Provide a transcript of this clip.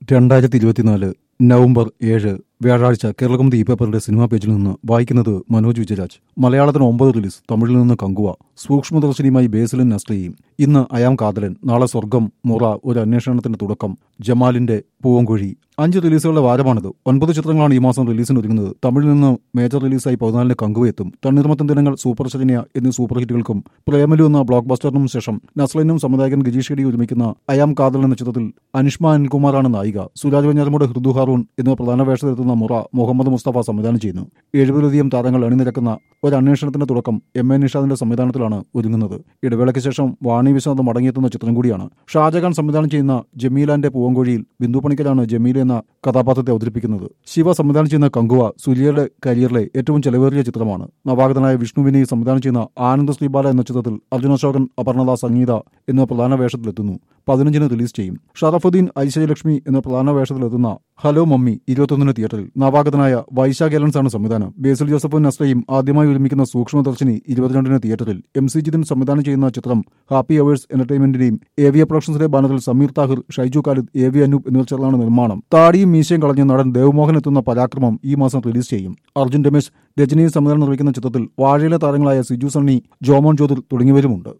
രണ്ടായിരത്തി ഇരുപത്തിനാല് നവംബർ ഏഴ് വ്യാഴാഴ്ച കേരളകൗമുദി ഈ പേപ്പറിന്റെ സിനിമാ പേജിൽ നിന്ന് വായിക്കുന്നത് മനോജ് വിജയരാജ് മലയാളത്തിന് ഒമ്പത് റിലീസ് തമിഴിൽ നിന്ന് കങ്കുവ സൂക്ഷ്മദർശിനിയുമായി ബേസിലും നസ്രിയും ഇന്ന് അയാം കാതലൻ നാളെ സ്വർഗം മുറ ഒരു അന്വേഷണത്തിന്റെ തുടക്കം ജമാലിന്റെ പൂവൻകുഴി അഞ്ച് റിലീസുകളുടെ വാരമാണിത് ഒൻപത് ചിത്രങ്ങളാണ് ഈ മാസം റിലീസിന് ഒരുങ്ങുന്നത് തമിഴിൽ നിന്ന് മേജർ റിലീസായി പതിനാലിന് കങ്കുവ എത്തും തണ്ണീർമത്തൻ ദിനങ്ങൾ സൂപ്പർ ശരണ്യ എന്നീ സൂപ്പർ ഹിറ്റുകൾക്കും പ്രേമലു എന്ന ബ്ലോക്ക് ബസ്റ്ററിനും ശേഷം നസ്ലിനും സംവിധായകൻ ഗിരീഷ് ഷെഡി ഒരുമിക്കുന്ന അയാം കാതൽ എന്ന ചിത്രത്തിൽ അനുഷ്മ അനിൽകുമാറാണ് നായിക സുരാജ് വെഞ്ഞാറമൂട് ഹൃദു ഹാറൂൺ എന്നിവ പ്രധാന വേഷത്തിലെത്തുന്ന മുറ മുഹമ്മദ് മുസ്തഫ സംവിധാനം ചെയ്യുന്നു എഴുപതിലധികം താരങ്ങൾ അണിനിരക്കുന്ന ഒരു അന്വേഷണത്തിന്റെ തുടക്കം എം എ നിഷാദിന്റെ സംവിധാനത്തിലാണ് ഒരുങ്ങുന്നത് ഇടവേളയ്ക്ക് ശേഷം വാണി വിശ്വനാഥ് മടങ്ങിയെത്തുന്ന ചിത്രം കൂടിയാണ് ഷാജഹാൻ സംവിധാനം ചെയ്യുന്ന ജമീലാന്റെ പൂവൻകോഴിയിൽ ബിന്ദു പണിക്കലാണ് ജമീല എന്ന കഥാപാത്രത്തെ അവതരിപ്പിക്കുന്നത് ശിവ സംവിധാനം ചെയ്യുന്ന കങ്കുവ സുലിയയുടെ കരിയറിലെ ഏറ്റവും ചെലവേറിയ ചിത്രമാണ് നവാഗതനായ വിഷ്ണുവിനെ സംവിധാനം ചെയ്യുന്ന ആനന്ദ് ശ്രീബാല എന്ന ചിത്രത്തിൽ അർജുന അശോകൻ അപർണദ സംഗീത എന്നിവ പ്രധാന വേഷത്തിലെത്തുന്നു പതിനഞ്ചിന് റിലീസ് ചെയ്യും ഷറഫുദ്ദീൻ ഐശ്വര്യലക്ഷ്മി എന്ന പ്രധാന വേഷത്തിലെത്തുന്ന ഹലോ മമ്മി ഇരുപത്തൊന്നിന് തിയേറ്ററിൽ നവാഗതനായ വൈശാഖ് എലൻസ് ആണ് സംവിധാനം ബേസിൽ ജോസഫും നസ്രയും ആദ്യമായി ഒരുമിക്കുന്ന സൂക്ഷ്മദർശിനി ഇരുപത്തിരണ്ടിന് തിയേറ്ററിൽ എം സി ജിതിൻ സംവിധാനം ചെയ്യുന്ന ചിത്രം ഹാപ്പി അവേഴ്സ് എന്റർടൈൻമെന്റിന്റെയും ഏവിയ പ്രൊഡക്ഷൻസിന്റെ ബാനറിൽ സമീർ താഹിർ ഷൈജു ഖാലിദ് എ വി അനൂപ് എന്നിവർ ചേർന്നാണ് നിർമ്മാണം താടിയും മീശയും കളഞ്ഞ് നടൻ ദേവ്മോഹൻ എത്തുന്ന പരാക്രമം ഈ മാസം റിലീസ് ചെയ്യും അർജുൻ രമേശ് രജനിയും സംവിധാനം നിർവഹിക്കുന്ന ചിത്രത്തിൽ വാഴയിലെ താരങ്ങളായ സിജു സണ്ണി ജോമോൻ ജ്യോതിർ തുടങ്ങിയവരുമുണ്ട്